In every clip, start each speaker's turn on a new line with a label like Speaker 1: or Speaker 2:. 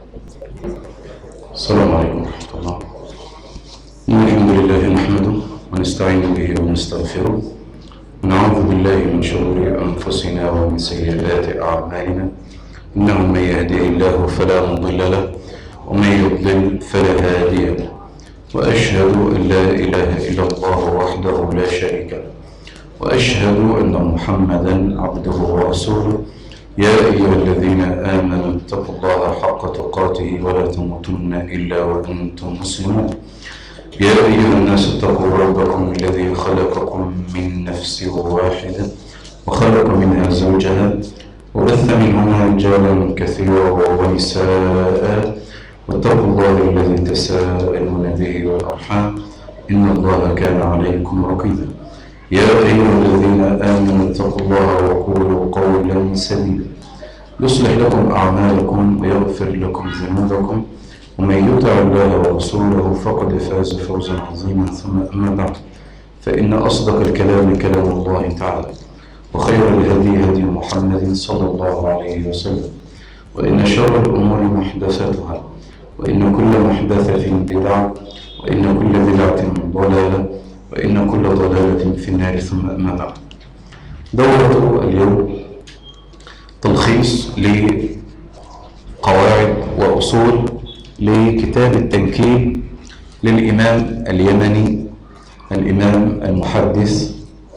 Speaker 1: السلام عليكم ورحمة الله إن الحمد لله نحمده ونستعين به ونستغفره ونعوذ بالله من شرور أنفسنا ومن سيئات أعمالنا إنه من يهدي الله فلا مضل له ومن يضلل فلا هادي له وأشهد أن لا إله إلا الله وحده لا شريك له وأشهد أن محمدا عبده ورسوله يا أيها الذين آمنوا اتقوا الله حق تقاته ولا تموتن إلا وأنتم مسلمون يا أيها الناس اتقوا ربكم الذي خلقكم من نفس واحدة وخلق منها زوجها وبث منهما رجالا كثيرا ونساء واتقوا الله الذي تساءلون به والأرحام إن الله كان عليكم رقيبا يا أيها الذين آمنوا اتقوا الله وقولوا قولا سديدا يصلح لكم أعمالكم ويغفر لكم ذنوبكم ومن يطع الله ورسوله فقد فاز فوزا عظيما ثم أما بعد فإن أصدق الكلام كلام الله تعالى وخير الهدي هدي محمد صلى الله عليه وسلم وإن شر الأمور محدثاتها وإن كل محدثة بدعة وإن كل بدعة ضلالة وإن كل ضلالة في النار ثم أما بعد دورة اليوم تلخيص لقواعد وأصول لكتاب التنكيل للإمام اليمني الإمام المحدث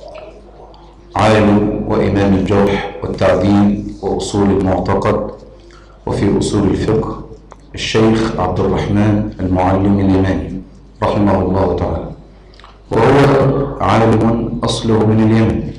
Speaker 1: عالم وإمام الجرح والتعديل وأصول المعتقد وفي أصول الفقه الشيخ عبد الرحمن المعلم اليماني رحمه الله تعالى وهو عالم أصله من اليمن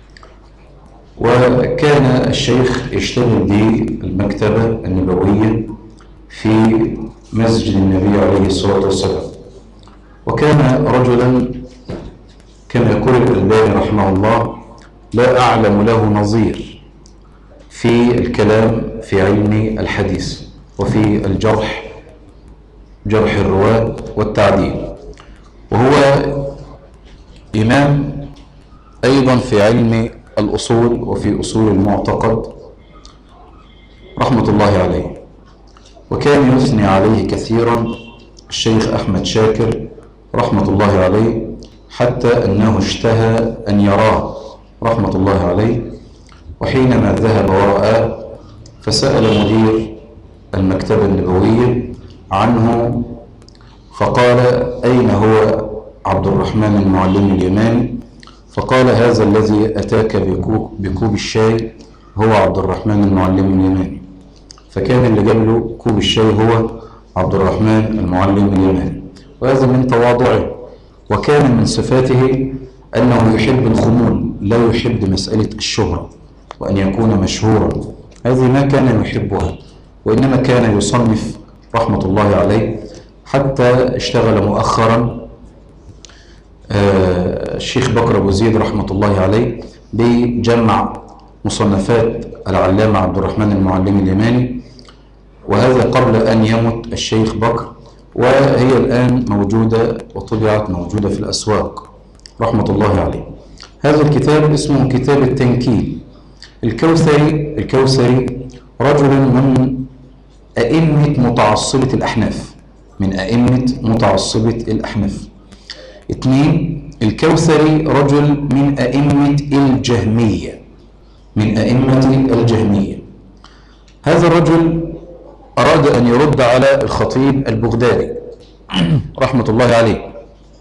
Speaker 1: وكان الشيخ يشتغل بالمكتبة النبوية في مسجد النبي عليه الصلاة والسلام وكان رجلا كما يقول الألباني رحمه الله لا أعلم له نظير في الكلام في علم الحديث وفي الجرح جرح الرواة والتعديل وهو إمام أيضا في علم الأصول وفي أصول المعتقد رحمة الله عليه وكان يثني عليه كثيرا الشيخ أحمد شاكر رحمة الله عليه حتى أنه اشتهى أن يراه رحمة الله عليه وحينما ذهب ورآه فسأل مدير المكتبة النبوية عنه فقال أين هو عبد الرحمن المعلم اليماني فقال هذا الذي أتاك بكوب, بكوب الشاي هو عبد الرحمن المعلم اليماني فكان اللي جاب له كوب الشاي هو عبد الرحمن المعلم اليماني وهذا من تواضعه وكان من صفاته أنه يحب الخمول لا يحب مسألة الشهرة وأن يكون مشهورا هذه ما كان يحبها وإنما كان يصنف رحمة الله عليه حتى اشتغل مؤخرا الشيخ بكر أبو زيد رحمة الله عليه بجمع مصنفات العلامة عبد الرحمن المعلم اليماني وهذا قبل أن يمت الشيخ بكر وهي الآن موجودة وطبعت موجودة في الأسواق رحمة الله عليه هذا الكتاب اسمه كتاب التنكيل الكوثري الكوثري رجل من أئمة متعصبة الأحناف من أئمة متعصبة الأحناف اثنين الكوثري رجل من أئمة الجهمية من أئمة الجهمية هذا الرجل أراد أن يرد على الخطيب البغدادي رحمة الله عليه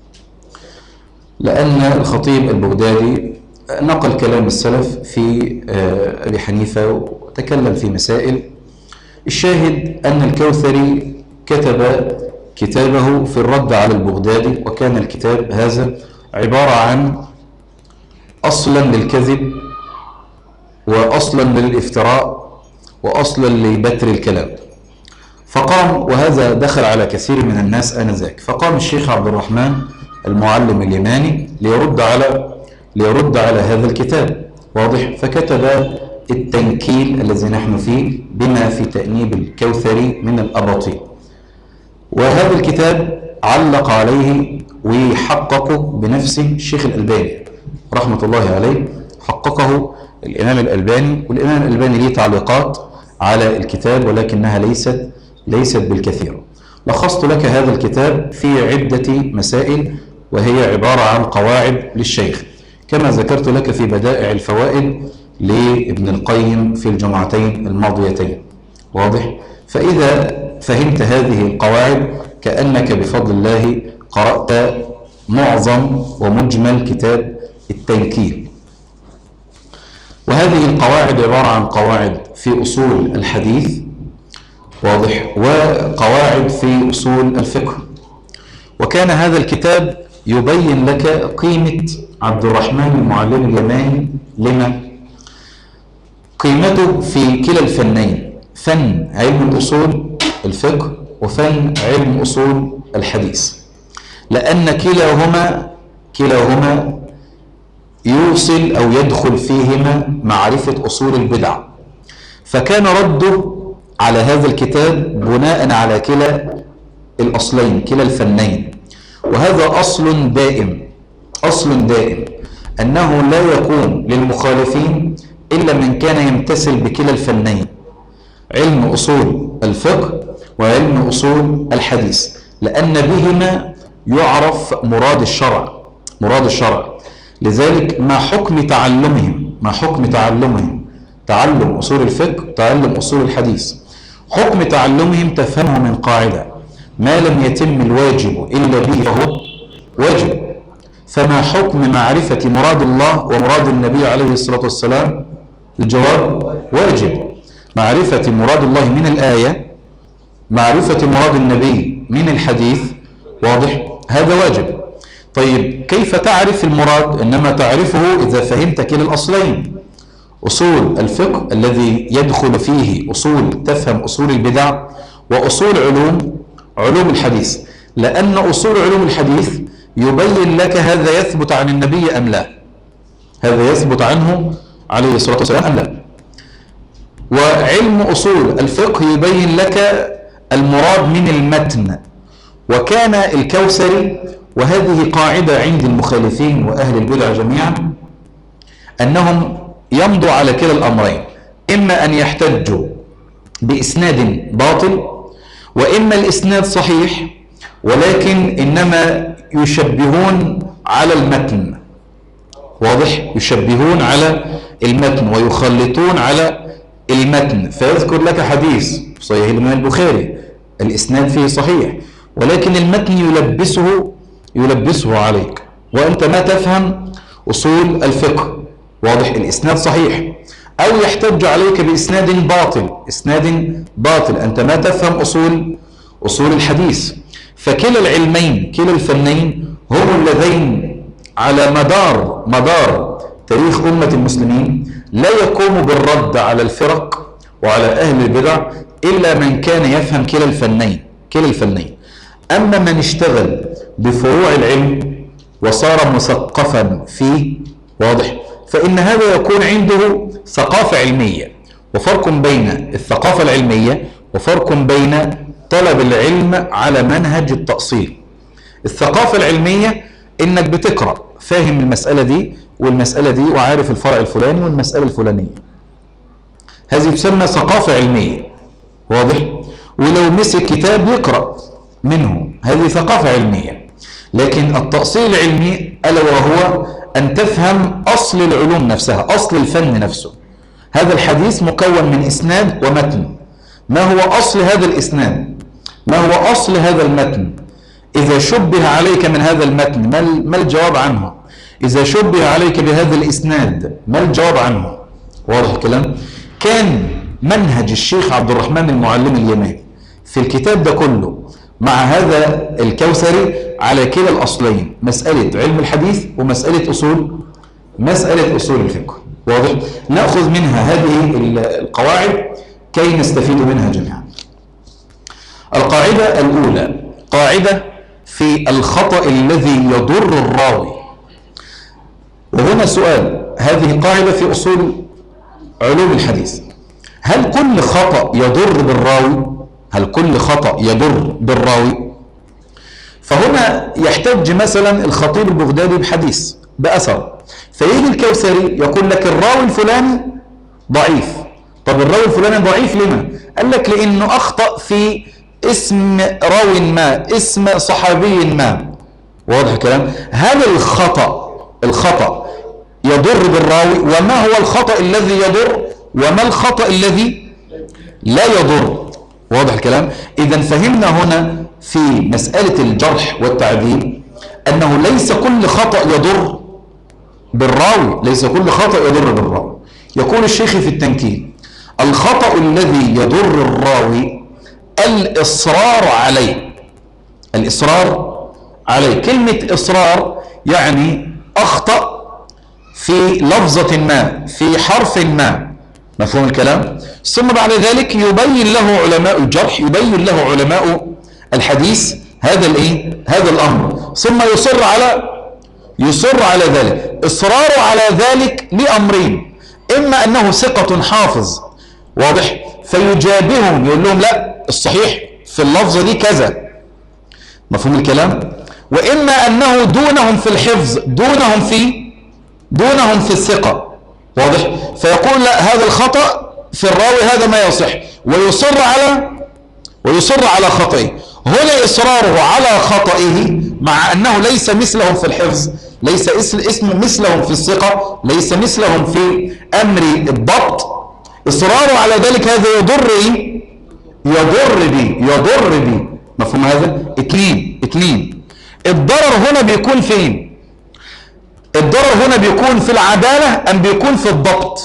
Speaker 1: لأن الخطيب البغدادي نقل كلام السلف في أبي حنيفة وتكلم في مسائل الشاهد أن الكوثري كتب كتابه في الرد على البغدادي وكان الكتاب هذا عبارة عن أصلا للكذب وأصلا للافتراء وأصلا لبتر الكلام فقام وهذا دخل على كثير من الناس آنذاك فقام الشيخ عبد الرحمن المعلم اليماني ليرد على ليرد على هذا الكتاب واضح فكتب التنكيل الذي نحن فيه بما في تأنيب الكوثري من الأباطيل وهذا الكتاب علق عليه وحققه بنفسه الشيخ الألباني رحمة الله عليه حققه الإمام الألباني والإمام الألباني ليه تعليقات على الكتاب ولكنها ليست
Speaker 2: ليست بالكثيرة لخصت لك هذا الكتاب في عدة مسائل وهي عبارة عن قواعد للشيخ كما ذكرت لك في بدائع الفوائد لابن القيم في الجمعتين الماضيتين واضح؟ فإذا فهمت هذه القواعد كأنك بفضل الله قرأت معظم ومجمل كتاب التنكيل وهذه القواعد عبارة عن قواعد في أصول الحديث واضح وقواعد في أصول الفقه وكان هذا الكتاب يبين لك قيمة عبد الرحمن المعلم اليماني لما قيمته في كلا الفنين فن علم الأصول الفقه وفن علم أصول الحديث لأن كلاهما كلاهما يوصل أو يدخل فيهما معرفة أصول البدع فكان رده على هذا الكتاب بناء على كلا الأصلين كلا الفنين وهذا أصل دائم أصل دائم أنه لا يكون للمخالفين إلا من كان يمتثل بكلا الفنين علم أصول الفقه وعلم أصول الحديث لأن بهما يعرف مراد الشرع مراد الشرع لذلك ما حكم تعلمهم ما حكم تعلمهم تعلم أصول الفقه تعلم أصول الحديث حكم تعلمهم تفهمه من قاعدة ما لم يتم الواجب إلا به فهو واجب فما حكم معرفة مراد الله ومراد النبي عليه الصلاة والسلام الجواب واجب معرفة مراد الله من الآية معرفة مراد النبي من الحديث واضح هذا واجب طيب كيف تعرف المراد إنما تعرفه إذا فهمت كلا الأصلين أصول الفقه الذي يدخل فيه أصول تفهم أصول البدع وأصول علوم علوم الحديث لأن أصول علوم الحديث يبين لك هذا يثبت عن النبي أم لا هذا يثبت عنه عليه الصلاة والسلام أم لا وعلم أصول الفقه يبين لك المراد من المتن وكان الكوثري وهذه قاعدة عند المخالفين وأهل البدع جميعا أنهم يمضوا على كلا الأمرين إما أن يحتجوا بإسناد باطل وإما الإسناد صحيح ولكن إنما يشبهون على المتن واضح يشبهون على المتن ويخلطون على المتن فيذكر لك حديث صحيح الإمام البخاري الإسناد فيه صحيح ولكن المتن يلبسه يلبسه عليك وأنت ما تفهم أصول الفقه واضح الإسناد صحيح أو يحتج عليك بإسناد باطل إسناد باطل أنت ما تفهم أصول أصول الحديث فكلا العلمين كلا الفنين هم اللذين على مدار مدار تاريخ أمة المسلمين لا يقوم بالرد على الفرق وعلى أهل البدع إلا من كان يفهم كلا الفنين كلا الفنين أما من اشتغل بفروع العلم وصار مثقفا فيه واضح فإن هذا يكون عنده ثقافة علمية وفرق بين الثقافة العلمية وفرق بين طلب العلم على منهج التأصيل الثقافة العلمية إنك بتقرأ فاهم المسألة دي والمسألة دي وعارف الفرع الفلاني والمسألة الفلانية هذه تسمى ثقافة علمية واضح ولو مسك كتاب يقرأ منه هذه ثقافة علمية لكن التأصيل العلمي ألا وهو أن تفهم أصل العلوم نفسها أصل الفن نفسه هذا الحديث مكون من إسناد ومتن ما هو أصل هذا الإسناد ما هو أصل هذا المتن إذا شبه عليك من هذا المتن ما الجواب عنه إذا شبه عليك بهذا الإسناد ما الجواب عنه واضح الكلام كان منهج الشيخ عبد الرحمن المعلم اليماني في الكتاب ده كله مع هذا الكوثري على كلا الأصلين مسألة علم الحديث ومسألة أصول مسألة أصول الفقه واضح نأخذ منها هذه القواعد كي نستفيد منها جميعا القاعدة الأولى قاعدة في الخطأ الذي يضر الراوي وهنا سؤال هذه قاعدة في أصول علوم الحديث هل كل خطأ يضر بالراوي هل كل خطأ يضر بالراوي فهنا يحتج مثلا الخطيب البغدادي بحديث بأثر فيجي الكوثري يقول لك الراوي الفلاني ضعيف طب الراوي الفلاني ضعيف لما قال لك لأنه أخطأ في اسم راو ما اسم صحابي ما واضح الكلام هل الخطأ الخطأ يضر بالراوي وما هو الخطأ الذي يضر وما الخطأ الذي لا يضر واضح الكلام إذا فهمنا هنا في مسألة الجرح والتعديل أنه ليس كل خطأ يضر بالراوي ليس كل خطأ يضر بالراوي يقول الشيخ في التنكيل الخطأ الذي يضر الراوي الإصرار عليه الإصرار عليه كلمة إصرار يعني أخطأ في لفظة ما في حرف ما مفهوم الكلام ثم بعد ذلك يبين له علماء الجرح يبين له علماء الحديث هذا الايه هذا الامر ثم يصر على يصر على ذلك اصراره على ذلك لامرين اما انه ثقة حافظ واضح فيجابههم يقول لهم لا الصحيح في اللفظة دي كذا مفهوم الكلام واما انه دونهم في الحفظ دونهم في دونهم في الثقة واضح فيقول لا هذا الخطأ في الراوي هذا ما يصح ويصر على ويصر على خطئه هنا إصراره على خطئه مع أنه ليس مثلهم في الحفظ ليس اسم, اسم مثلهم في الثقة ليس مثلهم في أمر الضبط إصراره على ذلك هذا يضر إيه؟ يضر بي يضر بي مفهوم هذا اثنين اثنين الضرر هنا بيكون فين الضرر هنا بيكون في العدالة أم بيكون في الضبط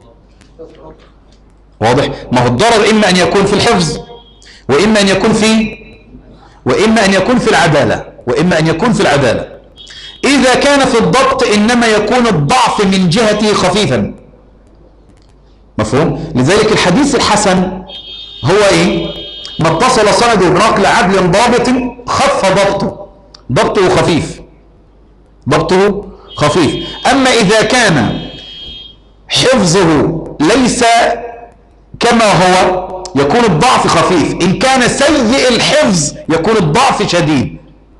Speaker 2: واضح ما هو الضرر إما أن يكون في الحفظ وإما أن يكون في وإما أن يكون في العدالة وإما أن يكون في العدالة إذا كان في الضبط إنما يكون الضعف من جهته خفيفا مفهوم لذلك الحديث الحسن هو إيه ما اتصل سنده بنقل عدل ضابط خف ضبطه ضبطه خفيف ضبطه خفيف أما إذا كان حفظه ليس كما هو يكون الضعف خفيف إن كان سيء الحفظ يكون الضعف شديد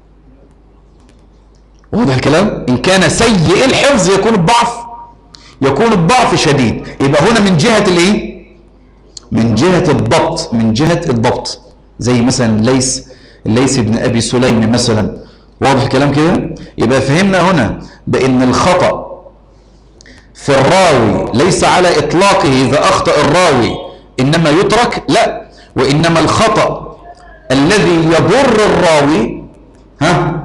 Speaker 2: واضح الكلام إن كان سيء الحفظ يكون الضعف يكون الضعف شديد يبقى هنا من جهة الايه من جهة الضبط من جهة الضبط زي مثلا ليس ليس ابن أبي سليم مثلا واضح الكلام كده يبقى فهمنا هنا بأن الخطأ في الراوي ليس على إطلاقه إذا أخطأ الراوي إنما يترك لا وإنما الخطأ الذي يضر الراوي ها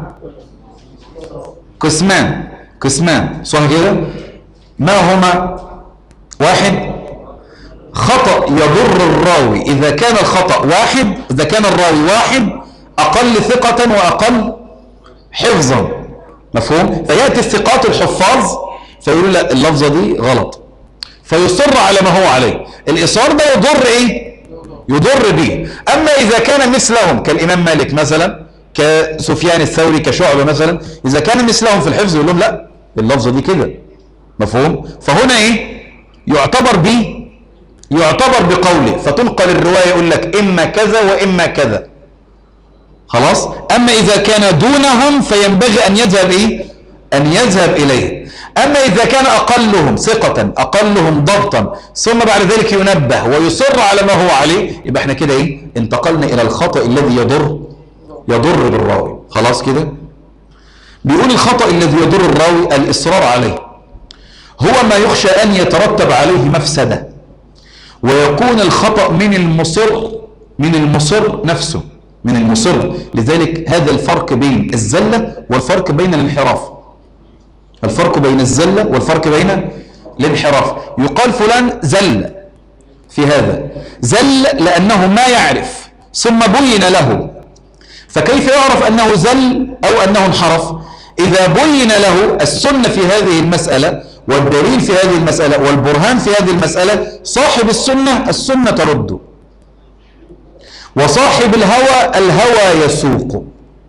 Speaker 2: قسمان قسمان صح كده ما هما واحد خطأ يضر الراوي إذا كان الخطأ واحد إذا كان الراوي واحد أقل ثقة وأقل حفظا مفهوم فيأتي الثقات الحفاظ فيقولوا لا اللفظة دي غلط فيصر على ما هو عليه الإصرار ده يضر إيه يضر به أما إذا كان مثلهم كالإمام مالك مثلا كسفيان الثوري كشعبة مثلا إذا كان مثلهم في الحفظ يقول لهم لا اللفظة دي كده مفهوم فهنا إيه يعتبر به يعتبر بقوله فتنقل الرواية يقول لك إما كذا وإما كذا خلاص أما إذا كان دونهم فينبغي أن يذهب إيه أن يذهب إليه أما إذا كان أقلهم ثقة أقلهم ضبطا ثم بعد ذلك ينبه ويصر على ما هو عليه يبقى احنا كده إيه انتقلنا إلى الخطأ الذي يضر يضر بالراوي خلاص كده بيقول الخطأ الذي يضر الراوي الإصرار عليه هو ما يخشى أن يترتب عليه مفسدة ويكون الخطأ من المصر من المصر نفسه من المصر لذلك هذا الفرق بين الزلة والفرق بين الانحراف الفرق بين الزلة والفرق بين الانحراف يقال فلان زل في هذا زل لأنه ما يعرف ثم بين له فكيف يعرف أنه زل أو أنه انحرف إذا بين له السنة في هذه المسألة والدليل في هذه المسألة والبرهان في هذه المسألة صاحب السنة السنة ترد وصاحب الهوى الهوى يسوق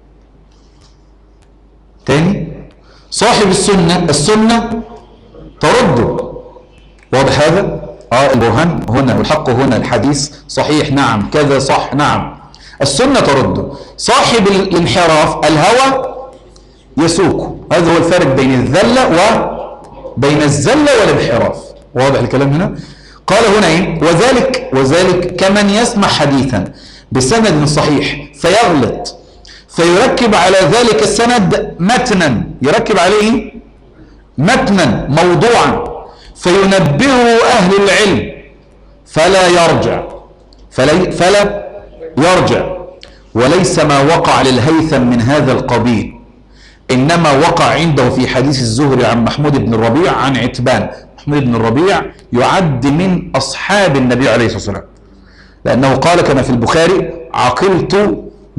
Speaker 2: تاني صاحب السنة السنة ترد واضح هذا اه البرهان هنا والحق هنا الحديث صحيح نعم كذا صح نعم السنة ترد صاحب الانحراف الهوى يسوق هذا هو الفرق بين الذلة وبين الزلة والانحراف واضح الكلام هنا قال هنا ايه وذلك وذلك كمن يسمع حديثا بسند صحيح فيغلط فيركب على ذلك السند متنا يركب عليه متنا موضوعا فينبهه أهل العلم فلا يرجع فلا, فلا يرجع وليس ما وقع للهيثم من هذا القبيل إنما وقع عنده في حديث الزهري عن محمود بن الربيع عن عتبان محمود بن الربيع يعد من أصحاب النبي عليه الصلاة والسلام لأنه قال كما في البخاري عقلت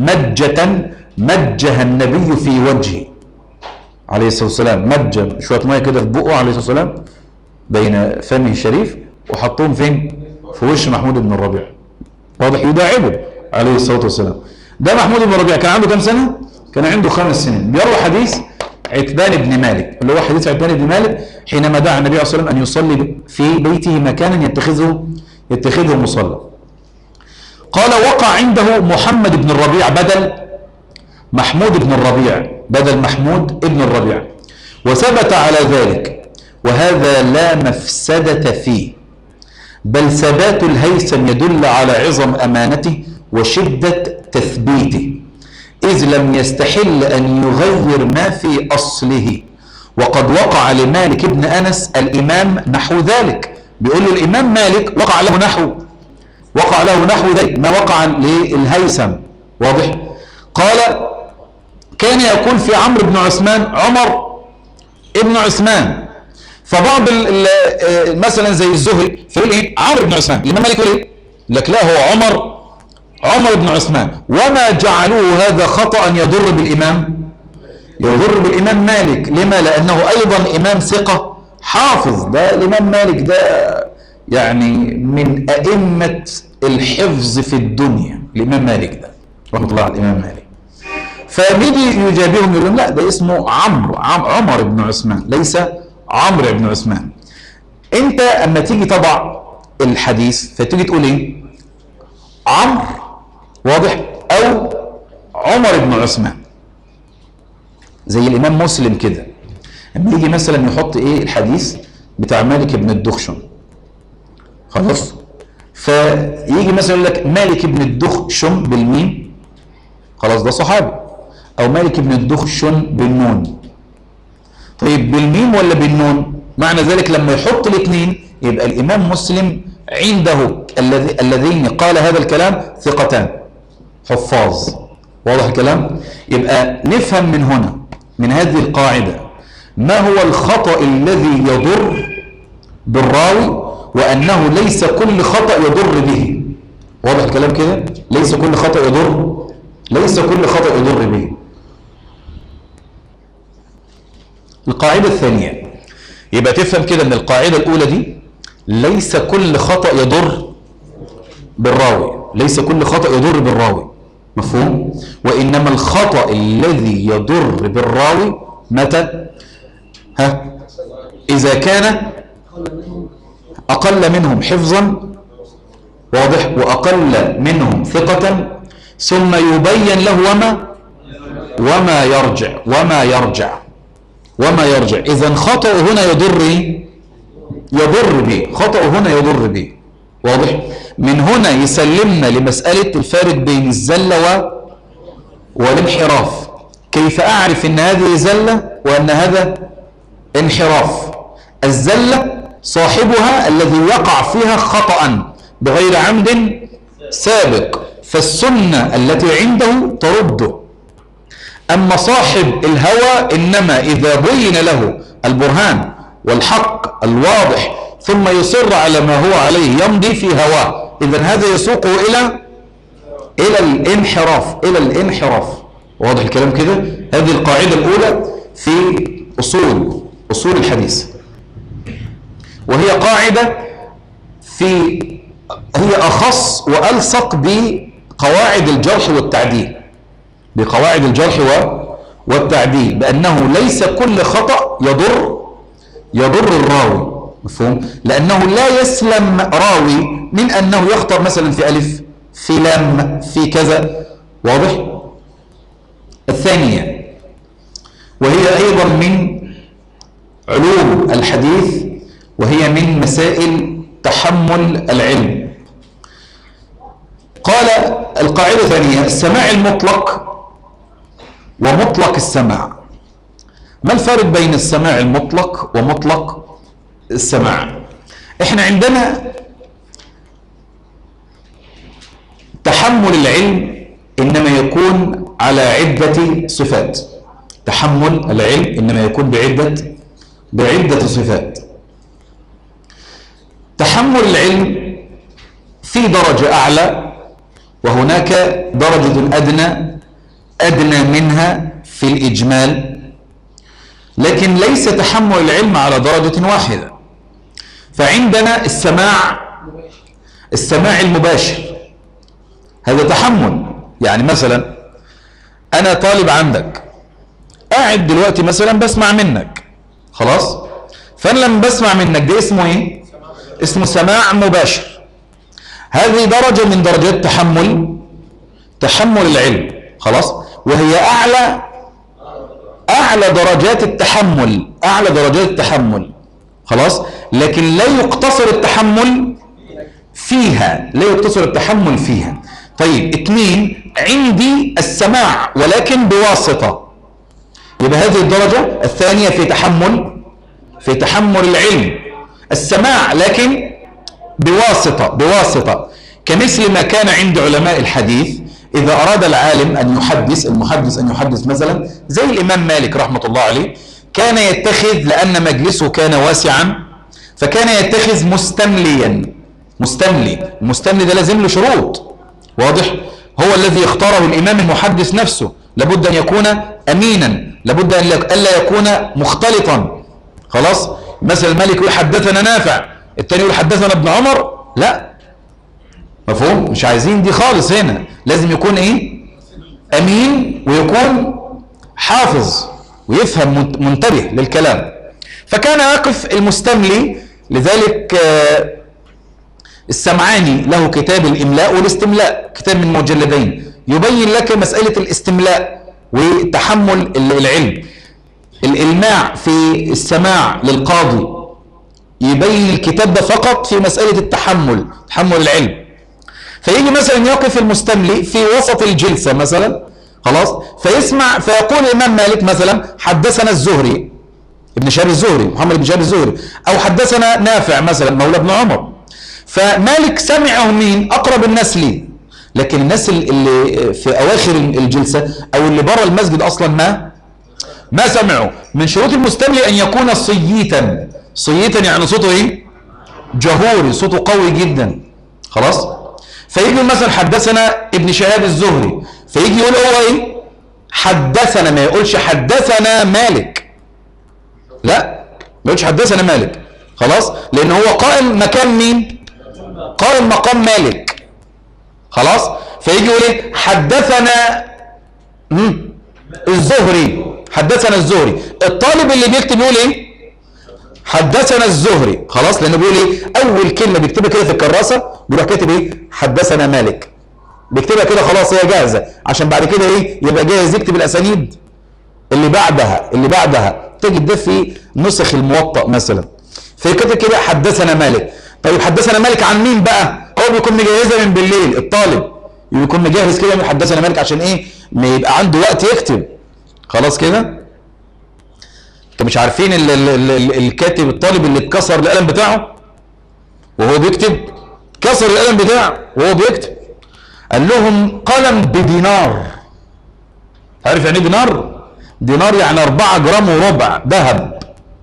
Speaker 2: مجة مجها النبي في وجهي عليه الصلاة والسلام مجة شوية مية كده في بقه عليه الصلاة والسلام بين فمه الشريف وحطهم فين في وش محمود بن الربيع واضح يداعبه عليه الصلاة والسلام ده محمود بن الربيع كان عنده كم سنة كان عنده خمس سنين بيروى حديث عتبان بن مالك اللي هو حديث عتبان بن مالك حينما دعا النبي صلى الله عليه وسلم أن يصلي في بيته مكانا يتخذه يتخذه مصلى قال وقع عنده محمد بن الربيع بدل محمود بن الربيع بدل محمود بن الربيع وثبت على ذلك وهذا لا مفسدة فيه بل ثبات الهيثم يدل على عظم أمانته وشدة تثبيته إذ لم يستحل أن يغير ما في أصله وقد وقع لمالك بن أنس الإمام نحو ذلك بيقول له الإمام مالك وقع له نحو وقع له نحو ذلك ما وقع للهيثم واضح قال كان يقول في عمرو بن عثمان عمر ابن عثمان فبعض ال ال مثلا زي الزهري فيقول ايه عمرو بن عثمان الامام مالك يقول ايه لك لا هو عمر عمر بن عثمان وما جعلوه هذا خطأ يضر بالإمام يضر بالإمام مالك لما لأنه أيضا إمام ثقة حافظ ده الإمام مالك ده يعني من أئمة الحفظ في الدنيا الإمام مالك ده رحمة الله على الإمام مالك فبيجي يجابههم يقول لهم لا ده اسمه عمرو عم عمر بن عثمان ليس عمرو بن عثمان انت اما تيجي تضع الحديث فتيجي تقول ايه عمرو واضح او عمر بن عثمان زي الامام مسلم كده اما يجي مثلا يحط ايه الحديث بتاع مالك بن الدخشن خلاص فيجي مثلا يقول لك مالك بن الدخشن بالميم خلاص ده صحابي او مالك بن الدخشن بالنون طيب بالميم ولا بالنون معنى ذلك لما يحط الاثنين يبقى الامام مسلم عنده الذي الذين قال هذا الكلام ثقتان حفاظ واضح الكلام يبقى نفهم من هنا من هذه القاعدة ما هو الخطأ الذي يضر بالراوي وأنه ليس كل خطأ يضر به واضح الكلام كده ليس كل خطأ يضر ليس كل خطأ يضر به القاعدة الثانية يبقى تفهم كده ان القاعدة الأولى دي ليس كل خطأ يضر بالراوي ليس كل خطأ يضر بالراوي مفهوم وإنما الخطأ الذي يضر بالراوي متى ها إذا كان أقل منهم حفظا واضح وأقل منهم ثقة ثم يبين له وما وما يرجع وما يرجع وما يرجع إذا خطأ هنا يضر إيه؟ يضر به خطأ هنا يضر به واضح من هنا يسلمنا لمسألة الفارق بين الزلة و... والانحراف كيف أعرف أن هذه زلة وأن هذا انحراف الزلة صاحبها الذي وقع فيها خطأ بغير عمد سابق فالسنة التي عنده ترده أما صاحب الهوى إنما إذا بين له البرهان والحق الواضح ثم يصر على ما هو عليه يمضي في هواه إذا هذا يسوقه إلى إلى الانحراف إلى الانحراف واضح الكلام كده هذه القاعدة الأولى في أصول أصول الحديث وهي قاعدة في هي أخص وألصق بقواعد الجرح والتعديل بقواعد الجرح والتعديل بأنه ليس كل خطأ يضر يضر الراوي مفهوم لأنه لا يسلم راوي من أنه يخطر مثلا في ألف في لام في كذا واضح الثانية وهي أيضا من علوم الحديث وهي من مسائل تحمل العلم قال القاعدة الثانية السماع المطلق ومطلق السماع ما الفرق بين السماع المطلق ومطلق السماع احنا عندنا تحمل العلم انما يكون على عدة صفات تحمل العلم انما يكون بعدة بعدة صفات تحمل العلم في درجة اعلى وهناك درجة ادنى ادنى منها في الاجمال لكن ليس تحمل العلم على درجة واحدة فعندنا السماع السماع المباشر هذا تحمل يعني مثلا انا طالب عندك قاعد دلوقتي مثلا بسمع منك خلاص فانا لما بسمع منك ده اسمه ايه اسمه سماع مباشر هذه درجة من درجات تحمل تحمل العلم خلاص وهي اعلى اعلى درجات التحمل اعلى درجات التحمل خلاص لكن لا يقتصر التحمل فيها لا يقتصر التحمل فيها طيب اثنين عندي السماع ولكن بواسطة يبقى هذه الدرجة الثانية في تحمل في تحمل العلم السماع لكن بواسطة بواسطة كمثل ما كان عند علماء الحديث إذا أراد العالم أن يحدث المحدث أن يحدث مثلا زي الإمام مالك رحمة الله عليه كان يتخذ لأن مجلسه كان واسعا فكان يتخذ مستمليا مستملي المستملي ده لازم له شروط واضح هو الذي يختاره الإمام المحدث نفسه لابد أن يكون أمينا لابد أن ألا يكون مختلطا خلاص مثلا الملك يقول حدثنا نافع التاني يقول حدثنا ابن عمر لا مفهوم مش عايزين دي خالص هنا لازم يكون ايه امين ويكون حافظ ويفهم منتبه للكلام فكان يقف المستملي لذلك السمعاني له كتاب الاملاء والاستملاء كتاب من مجلدين يبين لك مسألة الاستملاء وتحمل العلم الإلماع في السماع للقاضي يبين الكتاب ده فقط في مسألة التحمل تحمل العلم فيجي مثلا يقف المستملي في وسط الجلسة مثلا خلاص فيسمع فيقول الإمام مالك مثلا حدثنا الزهري ابن شهاب الزهري محمد بن شهاب الزهري أو حدثنا نافع مثلا مولى ابن عمر فمالك سمعه مين أقرب الناس ليه لكن الناس اللي في أواخر الجلسة أو اللي بره المسجد أصلا ما ما سمعوا من شروط المستملي أن يكون صيتا صيتا يعني صوته إيه جهوري صوته قوي جدا خلاص فيجي مثلا حدثنا ابن شهاب الزهري فيجي يقول هو ايه حدثنا ما يقولش حدثنا مالك لا ما يقولش حدثنا مالك خلاص لان هو قائم مكان مين قائم مقام مالك خلاص فيجي يقول ايه حدثنا مم. الزهري حدثنا الزهري الطالب اللي بيكتب يقول ايه حدثنا الزهري خلاص لانه بيقول ايه اول كلمه بيكتبها كده في الكراسه بيروح كاتب ايه حدثنا مالك بيكتبها كده خلاص هي جاهزه عشان بعد كده ايه يبقى جاهز يكتب الاسانيد اللي بعدها اللي بعدها تجد ده في نسخ الموطأ مثلا فيكتب كده حدثنا مالك طيب حدثنا مالك عن مين بقى هو بيكون مجهزها من بالليل الطالب يكون مجهز كده من حدثنا مالك عشان ايه ما يبقى عنده وقت يكتب خلاص كده انتوا مش عارفين ال ال ال ال الكاتب الطالب اللي اتكسر القلم بتاعه وهو بيكتب كسر القلم بتاعه وهو بيكتب قال لهم قلم بدينار عارف يعني ايه دينار دينار يعني 4 جرام وربع ذهب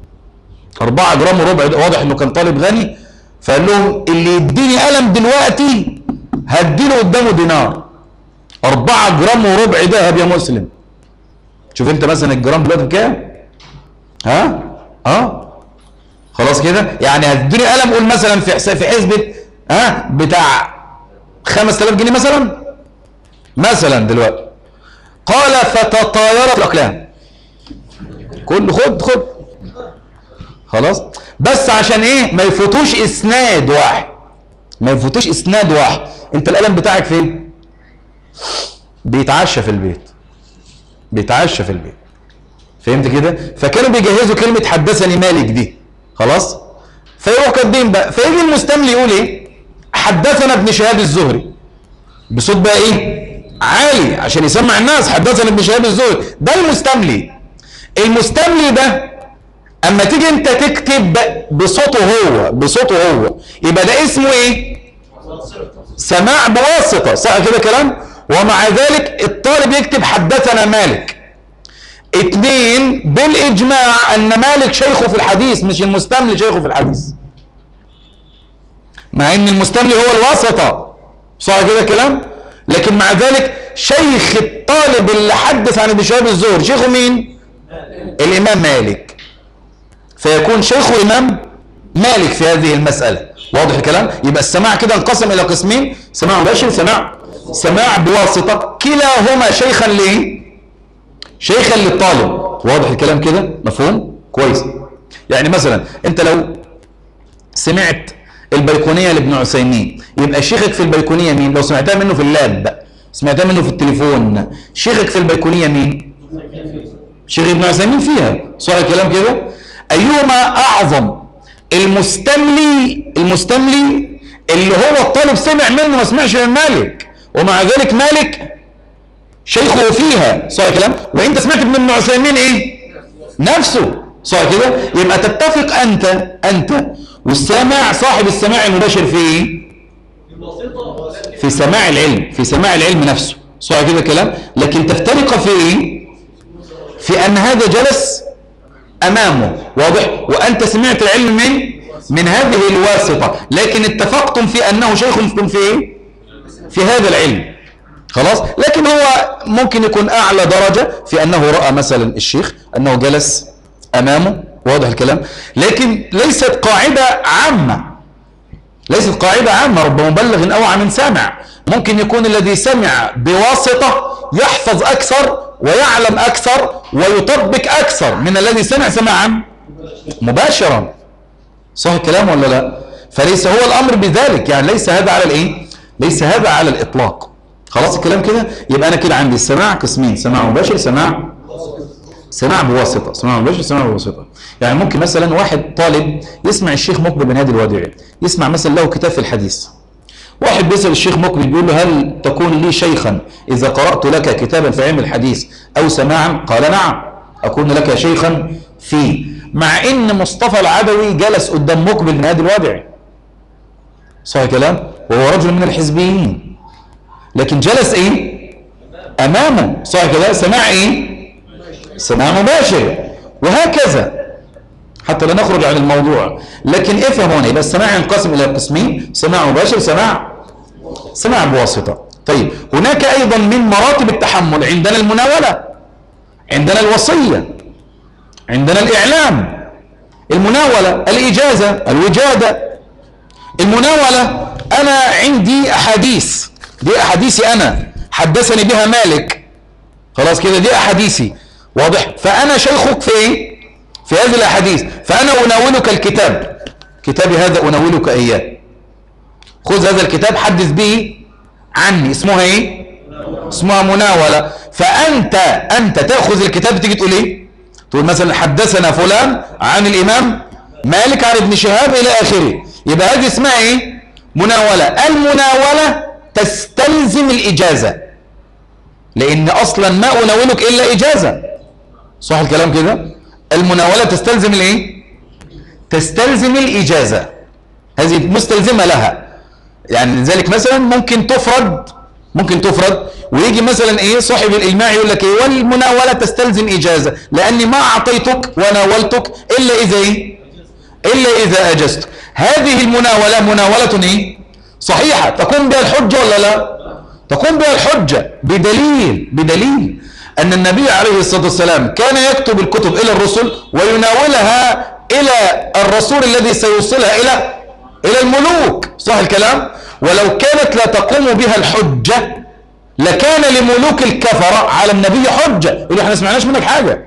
Speaker 2: 4 جرام وربع واضح انه كان طالب غني فقال لهم اللي يديني قلم دلوقتي هديله قدامه دينار 4 جرام وربع ذهب يا مسلم شوف انت مثلا الجرام دلوقتي بكام ها اه خلاص كده يعني هتديني قلم قول مثلا في حساب في حسبه ها بتاع 5000 جنيه مثلا مثلا دلوقتي قال فتطايرت الاقلام كل خد خد خلاص بس عشان ايه ما يفوتوش اسناد واحد ما يفوتوش اسناد واحد انت القلم بتاعك فين بيتعشى في البيت بيتعشى في البيت فهمت كده فكانوا بيجهزوا كلمة حدثني مالك دي خلاص فيروح كاتبين بقى فيجي المستملي يقول ايه حدثنا ابن شهاب الزهري بصوت بقى ايه عالي عشان يسمع الناس حدثنا ابن شهاب الزهري ده المستملي المستملي ده اما تيجي انت تكتب بصوته هو بصوته هو يبقى ده اسمه ايه سماع بواسطة صح كده كلام ومع ذلك الطالب يكتب حدثنا مالك اتنين بالاجماع ان مالك شيخه في الحديث مش المستملي شيخه في الحديث مع ان المستملي هو الواسطة صح كده كلام لكن مع ذلك شيخ الطالب اللي حدث عن ابن شهاب الزهري شيخه مين الامام مالك فيكون شيخ الامام مالك في هذه المسألة واضح الكلام يبقى السماع كده انقسم الى قسمين سماع مباشر سماع سماع بواسطة كلاهما شيخا ليه شيخا للطالب واضح الكلام كده مفهوم كويس يعني مثلا انت لو سمعت البيقونية لابن عثيمين يبقى شيخك في البيقونية مين لو سمعتها منه في اللاب سمعتها منه في التليفون شيخك في البيقونية مين شيخ ابن عثيمين فيها صح الكلام كده ايهما اعظم المستملي المستملي اللي هو الطالب سمع منه ما سمعش من مالك ومع ذلك مالك شيخه فيها صح الكلام وانت سمعت من ابن عثيمين ايه نفسه صح كده يبقى تتفق انت انت والسامع صاحب السماع المباشر في ايه في سماع العلم في سماع العلم نفسه صح كده كلام لكن تفترق في ايه في ان هذا جلس امامه واضح وانت سمعت العلم من من هذه الواسطة لكن اتفقتم في انه شيخ في ايه في هذا العلم خلاص لكن هو ممكن يكون اعلى درجة في انه رأى مثلا الشيخ انه جلس امامه واضح الكلام لكن ليست قاعدة عامة ليست قاعدة عامة رب مبلغ اوعى من سامع ممكن يكون الذي سمع بواسطة يحفظ اكثر ويعلم اكثر ويطبق اكثر من الذي سمع سماعا مباشرا صح الكلام ولا لا فليس هو الامر بذلك يعني ليس هذا على الايه ليس هذا على الاطلاق خلاص الكلام كده يبقى انا كده عندي السماع قسمين سماع مباشر سماع سماع بواسطه سماع مباشر سماع بواسطه يعني ممكن مثلا واحد طالب يسمع الشيخ مقبل بن هادي الوادعي يسمع مثلا له كتاب في الحديث واحد بيسأل الشيخ مقبل بيقول له هل تكون لي شيخا إذا قرأت لك كتابا في علم الحديث أو سماعا قال نعم أكون لك شيخا فيه مع ان مصطفى العدوي جلس قدام مقبل بن هادي الوادعي صحيح كلام وهو رجل من الحزبيين لكن جلس ايه امامه صحيح كده سماع ايه سماع مباشر وهكذا حتى لا نخرج عن الموضوع لكن افهم هنا يبقى السماع ينقسم الى قسمين سماع مباشر سماع سماع بواسطه طيب هناك ايضا من مراتب التحمل عندنا المناوله عندنا الوصيه عندنا الإعلام المناولة الإجازة الوجادة المناولة أنا عندي أحاديث دي أحاديثي أنا حدثني بها مالك خلاص كده دي أحاديثي واضح فأنا شيخك في إيه في هذه الأحاديث فأنا أناولك الكتاب كتابي هذا أناولك إياه خذ هذا الكتاب حدث به عني اسمها إيه اسمها مناولة فأنت أنت تأخذ الكتاب تيجي تقول إيه تقول مثلا حدثنا فلان عن الإمام مالك عن ابن شهاب إلى آخره يبقى هذه اسمها إيه مناولة المناولة تستلزم الإجازة لأن أصلا ما أناولك إلا إجازة صح الكلام كده المناولة تستلزم الإيه تستلزم الإجازة هذه مستلزمة لها يعني لذلك مثلا ممكن تفرد ممكن تفرد ويجي مثلا ايه صاحب الإلماع يقول لك ايه والمناولة تستلزم إجازة لأني ما أعطيتك وناولتك إلا إذا ايه إلا إذا أجزت هذه المناولة مناولة ايه صحيحة تقوم بها الحجة ولا لا تقوم بها الحجة بدليل بدليل أن النبي عليه الصلاة والسلام كان يكتب الكتب إلى الرسل ويناولها إلى الرسول الذي سيوصلها إلى إلى الملوك صح الكلام ولو كانت لا تقوم بها الحجة لكان لملوك الكفرة على النبي حجة يقول احنا سمعناش منك حاجة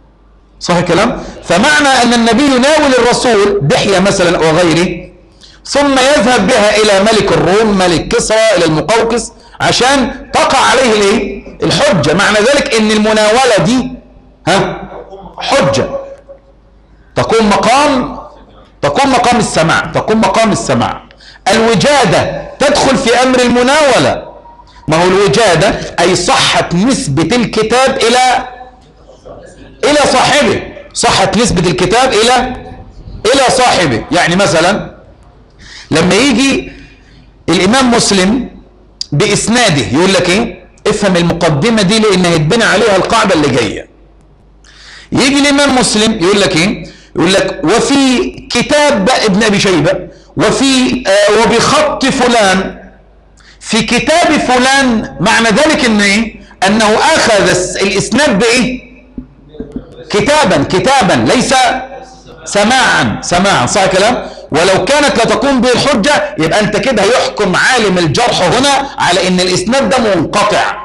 Speaker 2: صح الكلام فمعنى أن النبي يناول الرسول دحية مثلا وغيره ثم يذهب بها إلى ملك الروم ملك كسرى إلى المقوقس عشان تقع عليه الايه الحجة معنى ذلك ان المناولة دي ها حجة تقوم مقام تقوم مقام السماع تقوم مقام السماع الوجادة تدخل في امر المناولة ما هو الوجادة أي صحت نسبة الكتاب إلى إلى صاحبه صحت نسبة الكتاب إلى إلى صاحبه يعني مثلا لما يجي الإمام مسلم بإسناده يقول لك إيه افهم المقدمة دي لأن هيتبنى عليها القاعدة اللي جاية يجي الإمام مسلم يقول لك إيه يقول لك وفي كتاب ابن أبي شيبة وفي آه وبخط فلان في كتاب فلان معنى ذلك إن إيه أنه أخذ الإسناد بإيه كتابا كتابا ليس سماعا سماعا صح كلام ولو كانت لا تقوم به الحجة يبقى أنت كده يحكم عالم الجرح هنا على أن الإسناد ده منقطع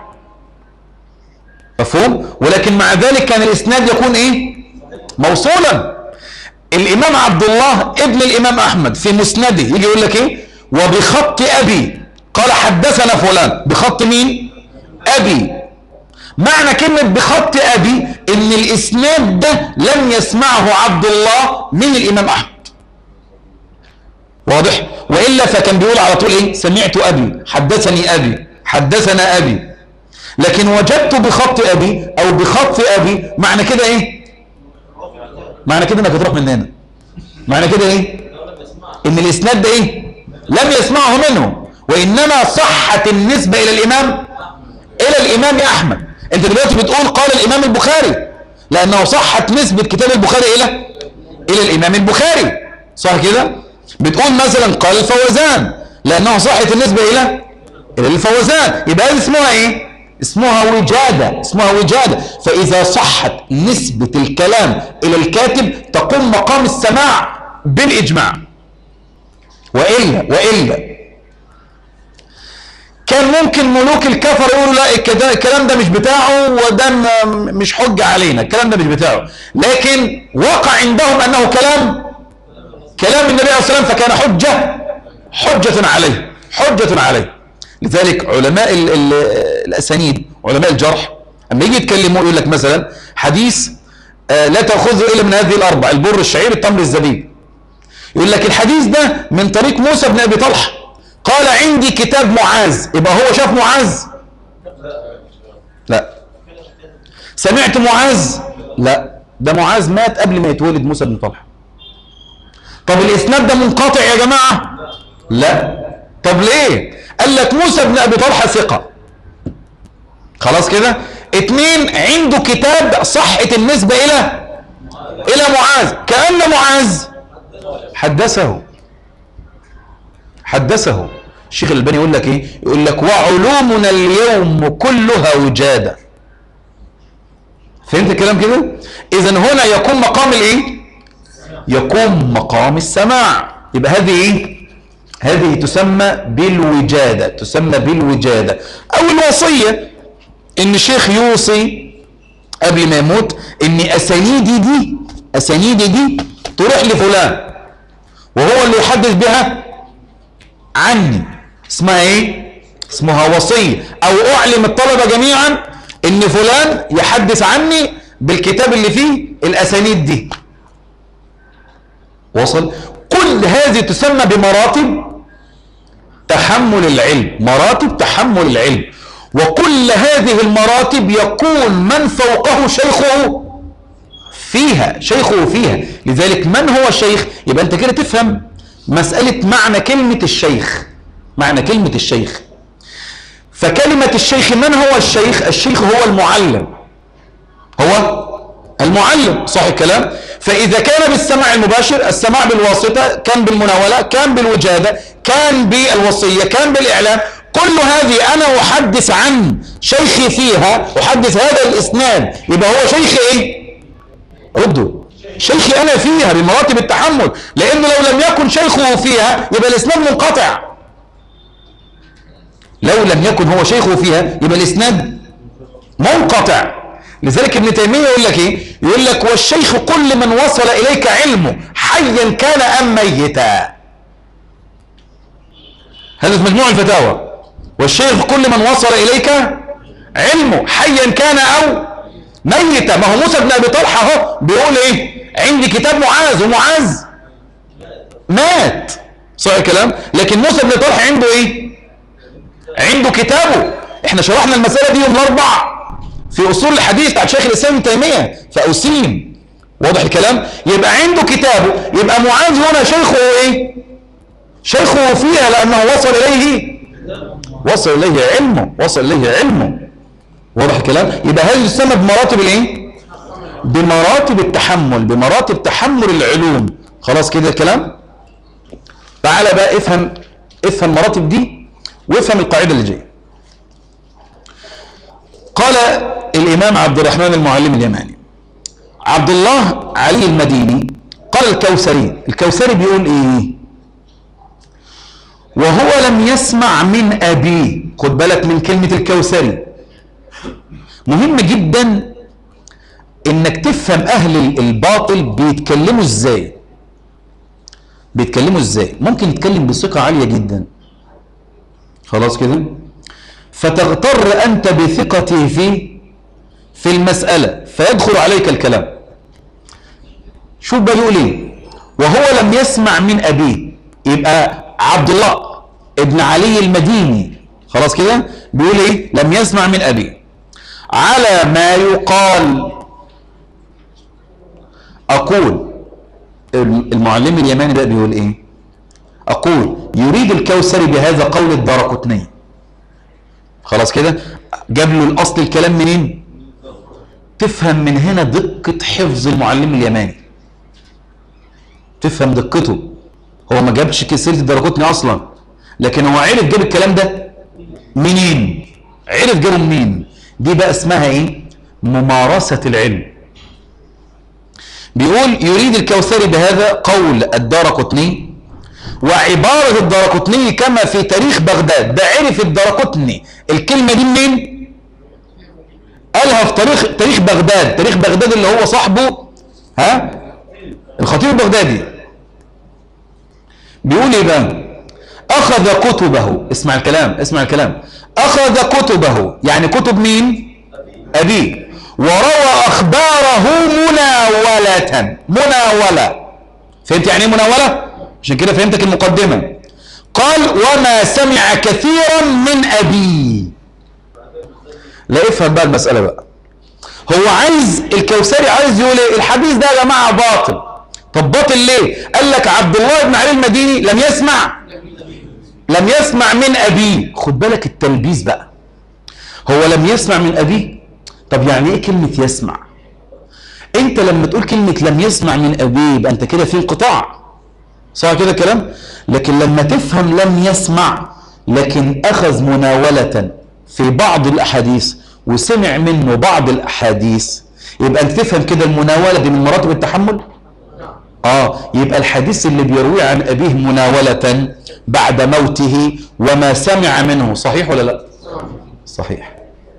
Speaker 2: مفهوم ولكن مع ذلك كان الإسناد يكون إيه موصولا الإمام عبد الله ابن الإمام أحمد في مسنده يجي يقول لك إيه وبخط أبي قال حدثنا فلان بخط مين أبي معنى كلمة بخط أبي إن الإسناد ده لم يسمعه عبد الله من الإمام أحمد واضح وإلا فكان بيقول على طول إيه سمعت أبي حدثني أبي حدثنا أبي لكن وجدت بخط أبي أو بخط أبي معنى كده إيه معنى كده إنك هتروح من هنا معنى كده إيه إن الإسناد ده إيه لم يسمعه منه وإنما صحت النسبة إلى الإمام إلى الإمام أحمد أنت دلوقتي بتقول قال الإمام البخاري لأنه صحت نسبة كتاب البخاري إلى إلى الإمام البخاري صح كده بتقول مثلا قال الفوزان لأنه صحت النسبة إلى إلى الفوزان يبقى هذه اسمها إيه اسمها وجادة اسمها وجادة فإذا صحت نسبة الكلام إلى الكاتب تقوم مقام السماع بالإجماع وإلا وإلا كان ممكن ملوك الكفر يقولوا لا الكلام ده مش بتاعه وده مش حجة علينا الكلام ده مش بتاعه لكن وقع عندهم أنه كلام كلام النبي عليه الصلاة والسلام فكان حجة حجة عليه حجة عليه لذلك علماء ال ال الأسانيد علماء الجرح أما يجي يتكلموا يقول لك مثلا حديث آه لا تأخذه إلا من هذه الأربع البر الشعير التمر الزبيب يقول لك الحديث ده من طريق موسى بن أبي طلحة قال عندي كتاب معاذ يبقى هو شاف معاذ لا سمعت معاذ لا ده معاذ مات قبل ما يتولد موسى بن طلحة طب الإسناد ده منقطع يا جماعة لا طب ليه قال لك موسى بن أبي طلحة ثقة خلاص كده اتنين عنده كتاب صحة النسبة إلى إلى معاذ كأن معاذ حدثه حدثه الشيخ الألباني يقول لك ايه يقول لك وعلومنا اليوم كلها وجادة فهمت الكلام كده اذا هنا يكون مقام الايه يقوم مقام السماع يبقى هذه ايه هذه تسمى بالوجادة تسمى بالوجادة او الوصية ان الشيخ يوصي قبل ما يموت ان اسانيدي دي اسانيدي دي تروح لفلان وهو اللي يحدث بها عني اسمها ايه اسمها وصية او اعلم الطلبة جميعا ان فلان يحدث عني بالكتاب اللي فيه الاسانيد دي وصل كل هذه تسمى بمراتب تحمل العلم مراتب تحمل العلم وكل هذه المراتب يكون من فوقه شيخه فيها شيخه فيها لذلك من هو الشيخ يبقى انت كده تفهم مسألة معنى كلمة الشيخ معنى كلمة الشيخ فكلمة الشيخ من هو الشيخ الشيخ هو المعلم هو المعلم صح الكلام فإذا كان بالسماع المباشر السماع بالواسطة كان بالمناولة كان بالوجادة كان بالوصية كان بالإعلام كل هذه أنا أحدث عن شيخي فيها أحدث هذا الإسناد يبقى هو شيخ إيه ردوا شيخي أنا فيها بمراتب التحمل لأنه لو لم يكن شيخه فيها يبقى الإسناد منقطع لو لم يكن هو شيخه فيها يبقى الإسناد منقطع لذلك ابن تيمية يقول لك إيه يقول لك والشيخ كل من وصل إليك علمه حيا كان أم ميتا هذا في مجموع الفتاوى والشيخ كل من وصل إليك علمه حيا كان أو ميتا ما هو موسى بن أبي طلحة اهو بيقول إيه عندي كتاب معاذ ومعاذ مات صح الكلام لكن موسى بن طلحة عنده إيه عنده كتابه احنا شرحنا المسألة دي يوم الأربع في أصول الحديث بتاعت شيخ الإسلام ابن تيمية فأسيم واضح الكلام يبقى عنده كتابه يبقى معاذ هنا شيخه ايه شيخه فيها لأنه وصل إليه وصل إليه علمه وصل إليه علمه واضح الكلام يبقى هذه تسمى بمراتب الايه بمراتب التحمل بمراتب تحمل العلوم خلاص كده الكلام تعالى بقى افهم افهم المراتب دي وافهم القاعدة اللي جايه قال الإمام عبد الرحمن المعلم اليماني عبد الله علي المديني قال الكوثري الكوثري بيقول ايه وهو لم يسمع من أبيه خد بالك من كلمة الكوثري مهم جدا انك تفهم اهل الباطل بيتكلموا ازاي بيتكلموا ازاي ممكن يتكلم بثقة عالية جدا خلاص كده فتغتر انت بثقته فيه في المسألة فيدخل عليك الكلام شوف بقى يقول ايه وهو لم يسمع من ابيه يبقى عبد الله ابن علي المديني خلاص كده بيقول ايه لم يسمع من ابيه على ما يقال اقول المعلم اليماني بقى بيقول ايه اقول يريد الكوثري بهذا قول الدرقطني خلاص كده جاب له الاصل الكلام منين تفهم من هنا دقة حفظ المعلم اليماني تفهم دقته هو ما جابش سيره الدرقطني اصلا لكن هو عرف جاب الكلام ده منين عرف جابه منين دي بقى اسمها ايه ممارسة العلم بيقول يريد الكوثري بهذا قول الدارقطني وعبارة الدارقطني كما في تاريخ بغداد ده عرف الدارقطني الكلمة دي منين قالها في تاريخ تاريخ بغداد تاريخ بغداد اللي هو صاحبه ها الخطيب البغدادي بيقول ايه بقى اخذ كتبه اسمع الكلام اسمع الكلام اخذ كتبه يعني كتب مين ابيه وروى اخباره مناولة مناولة فهمت يعني ايه مناولة عشان كده فهمتك المقدمة قال وما سمع كثيرا من ابيه لا افهم بقى المسألة بقى هو عايز الكوثري عايز يقول ايه الحديث ده يا جماعة باطل طب باطل ليه قال لك عبد الله بن علي المديني لم يسمع لم يسمع من أبيه خد بالك التلبيس بقى هو لم يسمع من أبيه طب يعني ايه كلمة يسمع انت لما تقول كلمة لم يسمع من أبيه يبقى انت كده في انقطاع صح كده كلام لكن لما تفهم لم يسمع لكن أخذ مناولة في بعض الأحاديث وسمع منه بعض الأحاديث يبقى أنت تفهم كده المناولة دي من مراتب التحمل آه يبقى الحديث اللي بيرويه عن أبيه مناولة بعد موته وما سمع منه صحيح ولا لا صحيح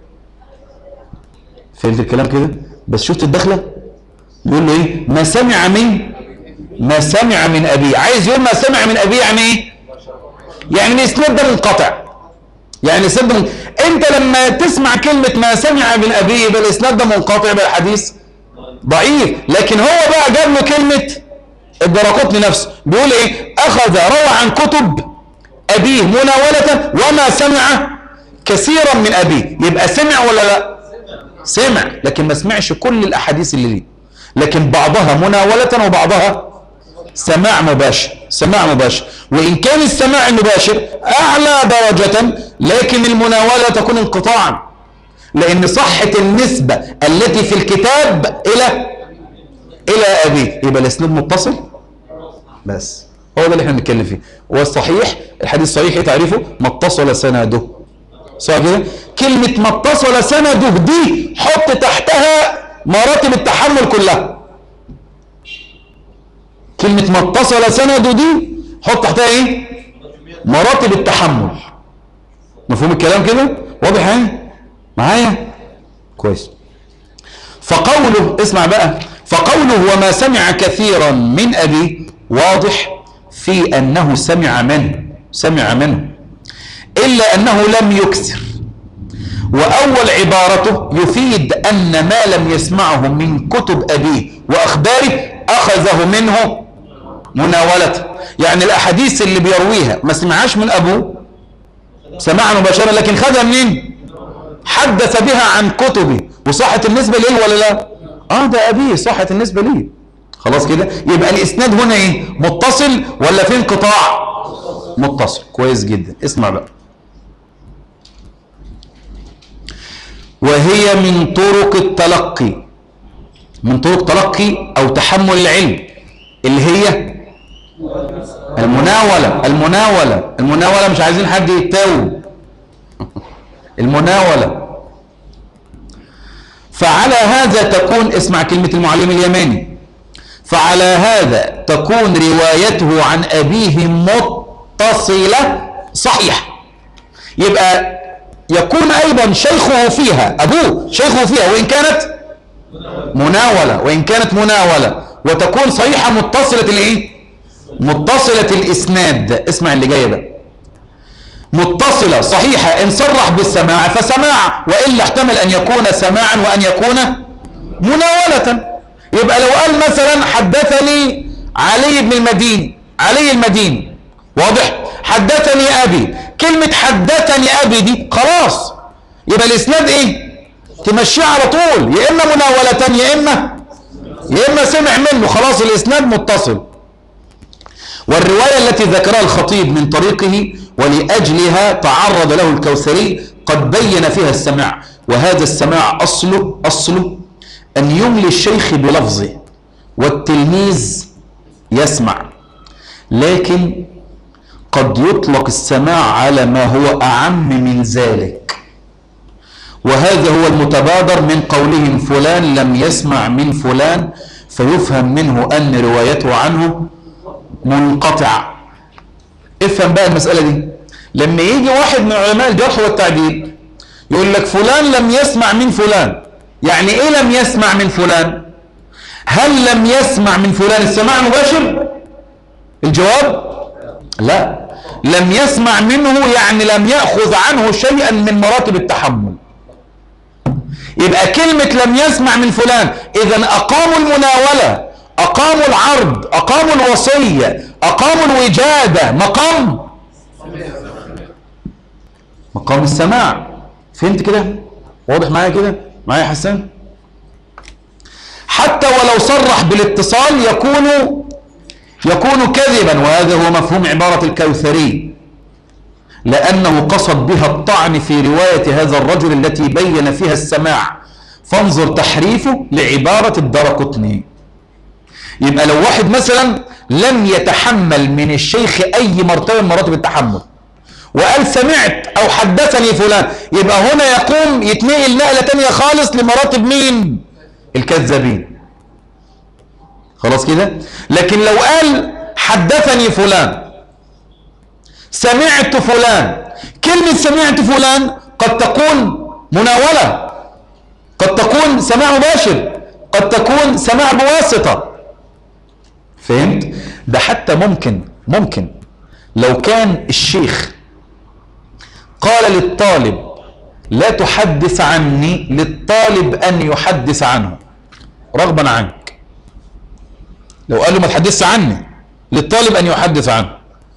Speaker 2: فهمت الكلام كده بس شفت الدخلة يقول له ايه ما سمع من ما سمع من أبيه عايز يقول ما سمع من أبيه يعني ايه يعني الاسناد ده منقطع يعني سد انت لما تسمع كلمة ما سمع من ابيه يبقى الاسناد ده منقطع يبقى الحديث ضعيف لكن هو بقى جاب له كلمة الدرقطني نفسه بيقول ايه اخذ روى عن كتب ابيه مناولة وما سمع كثيرا من ابيه يبقى سمع ولا لا سمع لكن ما سمعش كل الاحاديث اللي ليه لكن بعضها مناولة وبعضها سماع مباشر سماع مباشر وإن كان السماع المباشر أعلى درجة لكن المناولة تكون انقطاعا لأن صحة النسبة التي في الكتاب إلى إلى أبيه يبقى الإسناد متصل بس هو ده اللي احنا بنتكلم فيه والصحيح الحديث صحيح ايه تعريفه ما اتصل سنده صح كده كلمة ما اتصل سنده دي حط تحتها مراتب التحمل كلها كلمة ما اتصل سنده دي حط تحتها ايه مراتب التحمل مفهوم الكلام كده واضح ايه معايا كويس فقوله اسمع بقى فقوله وما سمع كثيرا من ابي واضح في انه سمع منه سمع منه الا انه لم يكثر واول عبارته يفيد ان ما لم يسمعه من كتب ابيه واخباره اخذه منه مناولته يعني الاحاديث اللي بيرويها ما سمعهاش من ابوه سمعها مباشره لكن خدها منين حدث بها عن كتبه وصحت النسبة ليه ولا لا اه ده ابيه صحت النسبة ليه خلاص كده يبقى الاسناد هنا ايه متصل ولا في انقطاع متصل كويس جدا اسمع بقى وهي من طرق التلقي من طرق تلقي او تحمل العلم اللي هي المناولة المناولة المناولة مش عايزين حد يتاوب المناولة فعلى هذا تكون اسمع كلمة المعلم اليماني فعلى هذا تكون روايته عن أبيه متصلة صحيحة يبقى يكون أيضا شيخه فيها أبوه شيخه فيها وإن كانت مناولة وإن كانت مناولة وتكون صحيحة متصلة الإيه؟ متصلة الإسناد اسمع اللي جاي ده متصلة صحيحة إن صرح بالسماع فسماع وإلا احتمل أن يكون سماعا وأن يكون مناولة يبقى لو قال مثلا حدثني علي بن المديني علي المديني واضح حدثني أبي كلمة حدثني أبي دي خلاص يبقى الإسناد إيه تمشيه على طول يا إما مناولة يا إما يا إما سمع منه خلاص الإسناد متصل والرواية التي ذكرها الخطيب من طريقه ولأجلها تعرض له الكوثري قد بين فيها السماع وهذا السماع أصله أصله أن يملي الشيخ بلفظه والتلميذ يسمع لكن قد يطلق السماع على ما هو أعم من ذلك وهذا هو المتبادر من قولهم فلان لم يسمع من فلان فيفهم منه أن روايته عنه منقطع افهم بقى المسألة دي لما يجي واحد من علماء الجرح والتعديل يقول لك فلان لم يسمع من فلان يعني ايه لم يسمع من فلان هل لم يسمع من فلان السماع مباشر الجواب لا لم يسمع منه يعني لم يأخذ عنه شيئا من مراتب التحمل يبقى كلمة لم يسمع من فلان إذا أقاموا المناولة أقاموا العرض أقاموا الوصية أقاموا الوجادة مقام مقام السماع فهمت كده واضح معايا كده معايا يا حسان حتى ولو صرح بالاتصال يكون يكون كذبا وهذا هو مفهوم عبارة الكوثري لأنه قصد بها الطعن في رواية هذا الرجل التي بين فيها السماع فانظر تحريفه لعبارة الدرقطني يبقى لو واحد مثلا لم يتحمل من الشيخ أي مرتبة من مراتب التحمل وقال سمعت أو حدثني فلان يبقى هنا يقوم يتنقل نقلة تانية خالص لمراتب مين الكذابين خلاص كده لكن لو قال حدثني فلان سمعت فلان كلمة سمعت فلان قد تكون مناولة قد تكون سماع مباشر قد تكون سماع بواسطة فهمت ده حتى ممكن ممكن لو كان الشيخ قال للطالب لا تحدث عني للطالب أن يحدث عنه رغبا عنك لو قال له ما تحدثش عني للطالب أن يحدث عنه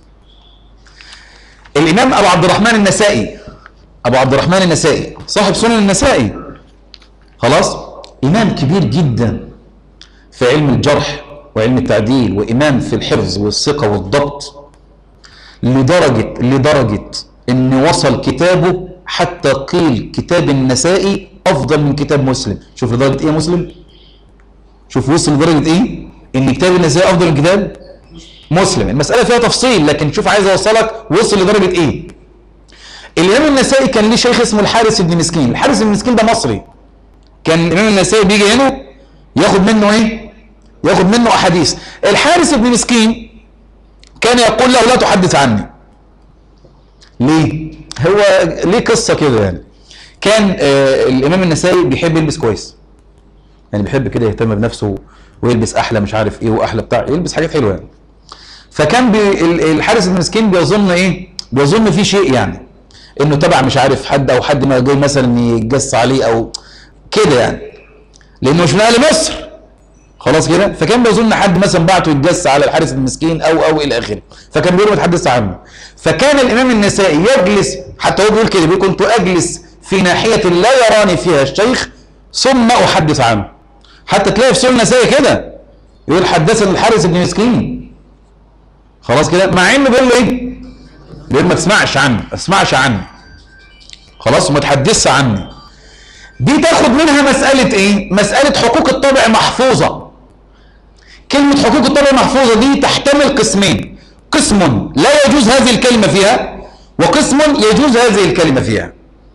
Speaker 2: الإمام أبو عبد الرحمن النسائي أبو عبد الرحمن النسائي صاحب سنن النسائي خلاص إمام كبير جدا في علم الجرح وعلم التعديل وإمام في الحفظ والثقة والضبط لدرجة لدرجة إن وصل كتابه حتى قيل كتاب النسائي أفضل من كتاب مسلم شوف لدرجة إيه مسلم شوف وصل لدرجة إيه إن كتاب النسائي أفضل من كتاب مسلم المسألة فيها تفصيل لكن شوف عايز أوصلك وصل لدرجة إيه الإمام النسائي كان ليه شيخ اسمه الحارس بن مسكين الحارس بن مسكين ده مصري كان الإمام النسائي بيجي هنا ياخد منه إيه ياخد منه أحاديث الحارس بن مسكين كان يقول له لا تحدث عني ليه هو ليه قصة كده يعني كان آه الإمام النسائي بيحب يلبس كويس يعني بيحب كده يهتم بنفسه ويلبس أحلى مش عارف إيه وأحلى بتاع يلبس حاجات حلوة يعني فكان بي الحارس المسكين بيظن ايه بيظن في شيء يعني انه تبع مش عارف حد او حد ما جاي مثلا يتجس عليه او كده يعني لانه مش من اهل مصر خلاص كده فكان بيظن حد مثلا بعته يتجس على الحارس المسكين او او الى اخره فكان بيقول ما تحدث عنه فكان الامام النسائي يجلس حتى هو بيقول كده بيقول كنت اجلس في ناحية لا يراني فيها الشيخ ثم أحدث عنه حتى تلاقي في سنة زي كده يقول حدثنا الحارث بن مسكين خلاص كده مع انه بيقول له ايه بيقول ما تسمعش عني ما تسمعش عني خلاص وما تحدثش عني دي تاخد منها مسألة ايه مسألة حقوق الطبع محفوظة كلمة حقوق الطبع محفوظة دي تحتمل قسمين قسم لا يجوز هذه الكلمة فيها وقسم يجوز هذه الكلمة فيها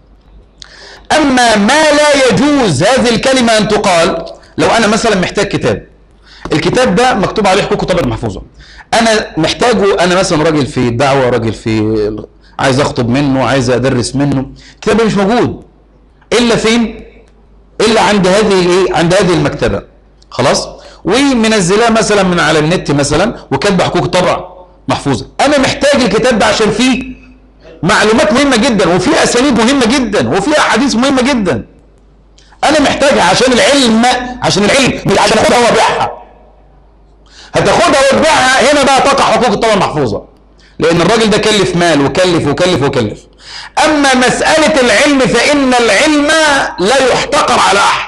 Speaker 2: أما ما لا يجوز هذه الكلمة أن تقال لو أنا مثلا محتاج كتاب الكتاب ده مكتوب عليه حقوق الطبع المحفوظة أنا محتاجه أنا مثلا راجل في الدعوة راجل في عايز أخطب منه عايز أدرس منه الكتاب ده مش موجود إلا فين إلا عند هذه إيه عند هذه المكتبة خلاص ومنزلاه مثلا من على النت مثلا وكاتبه حقوق الطبع محفوظة أنا محتاج الكتاب ده عشان فيه معلومات مهمة جدا وفي أسانيد مهمة جدا وفي أحاديث مهمة جدا أنا محتاجها عشان العلم عشان العلم مش عشان أخدها وأبيعها هتاخدها وتبيعها هنا بقى تقع حقوق الطبع محفوظة لأن الراجل ده كلف مال وكلف وكلف وكلف أما مسألة العلم فإن العلم لا يحتقر على أحد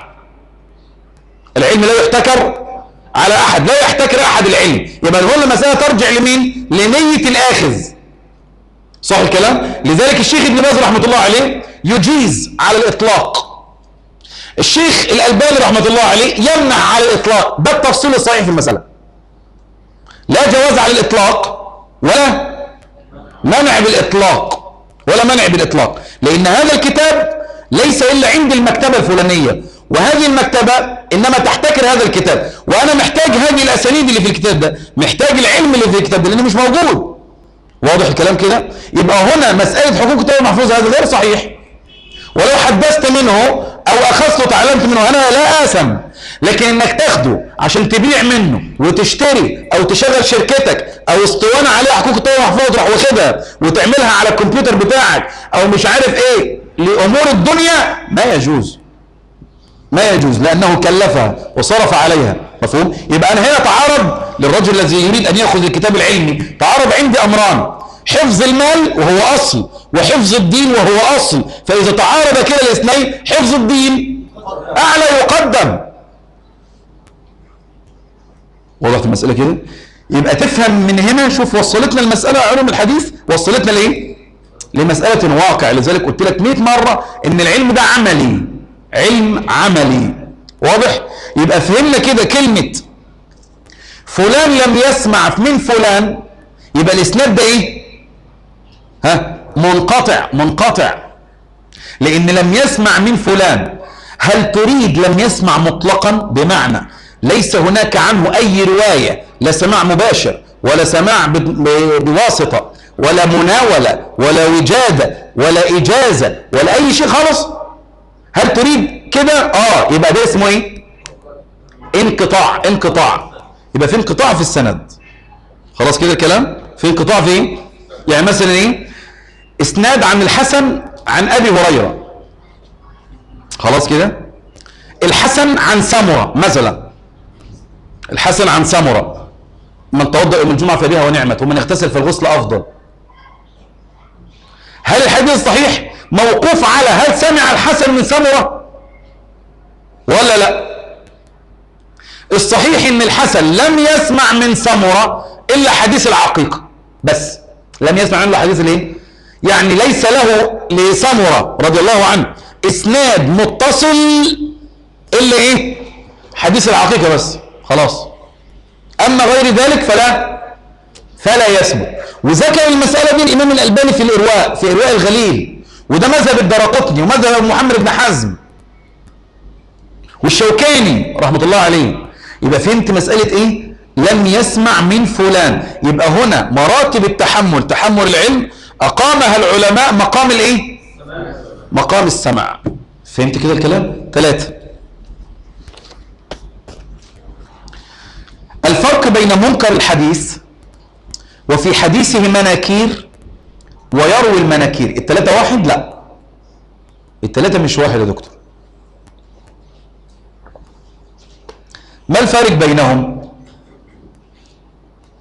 Speaker 2: العلم لا يحتكر على أحد لا يحتكر أحد العلم يبقى نقول المسألة ترجع لمين لنية الآخذ صح الكلام لذلك الشيخ ابن باز رحمة الله عليه يجيز على الإطلاق الشيخ الألباني رحمة الله عليه يمنع على الإطلاق ده التفصيل الصحيح في المسألة لا جواز على الإطلاق ولا منع بالإطلاق ولا منع بالإطلاق لأن هذا الكتاب ليس إلا عند المكتبة الفلانية وهذه المكتبة إنما تحتكر هذا الكتاب وأنا محتاج هذه الأسانيد اللي في الكتاب ده محتاج العلم اللي في الكتاب ده لأنه مش موجود واضح الكلام كده يبقى هنا مسألة حقوق الطبع المحفوظ هذا غير صحيح ولو حدثت منه او اخذته وتعلمت منه انا لا اسم لكن انك تاخده عشان تبيع منه وتشتري او تشغل شركتك او اسطوانه عليها حقوق الطبع المحفوظ تروح واخدها وتعملها على الكمبيوتر بتاعك او مش عارف ايه لامور الدنيا ما يجوز ما يجوز لانه كلفها وصرف عليها مفهوم يبقى انا هنا تعارض للرجل الذي يريد ان ياخذ الكتاب العلمي تعارض عندي امران حفظ المال وهو اصل وحفظ الدين وهو اصل فاذا تعارض كلا الاثنين حفظ الدين اعلى يقدم وضحت المساله كده يبقى تفهم من هنا شوف وصلتنا المساله علوم الحديث وصلتنا لايه لمساله واقع لذلك قلت لك 100 مره ان العلم ده عملي علم عملي واضح يبقى فهمنا كده كلمه فلان لم يسمع من فلان يبقى الاسناد ده ايه ها منقطع منقطع لان لم يسمع من فلان هل تريد لم يسمع مطلقا بمعنى ليس هناك عنه اي روايه لا سماع مباشر ولا سماع بواسطه ولا مناوله ولا وجاده ولا اجازه ولا اي شيء خالص هل تريد كده اه يبقى ده اسمه ايه انقطاع انقطاع يبقى في انقطاع في السند خلاص كده الكلام في انقطاع في ايه يعني مثلا ايه اسناد عن الحسن عن ابي هريره خلاص كده الحسن عن سمره مثلا الحسن عن سمره من توضا يوم الجمعه فبها ونعمت ومن اغتسل فالغسل افضل هل الحديث صحيح موقوف على هل سمع الحسن من سمره ولا لا الصحيح ان الحسن لم يسمع من سمره الا حديث العقيقه بس لم يسمع عنه حديث الايه يعني ليس له لسمره رضي الله عنه اسناد متصل الا ايه حديث العقيقه بس خلاص اما غير ذلك فلا فلا يثبت وذكر المساله دي الامام الالباني في الارواء في ارواء الغليل وده مذهب الدرقطني ومذهب محمد بن حزم والشوكاني رحمه الله عليه يبقى فهمت مساله ايه لم يسمع من فلان يبقى هنا مراتب التحمل تحمل العلم أقامها العلماء مقام الإيه مقام السمع فهمت كده الكلام ثلاثة الفرق بين منكر الحديث وفي حديثه مناكير ويروي المناكير الثلاثة واحد لا الثلاثة مش واحد يا دكتور ما الفارق بينهم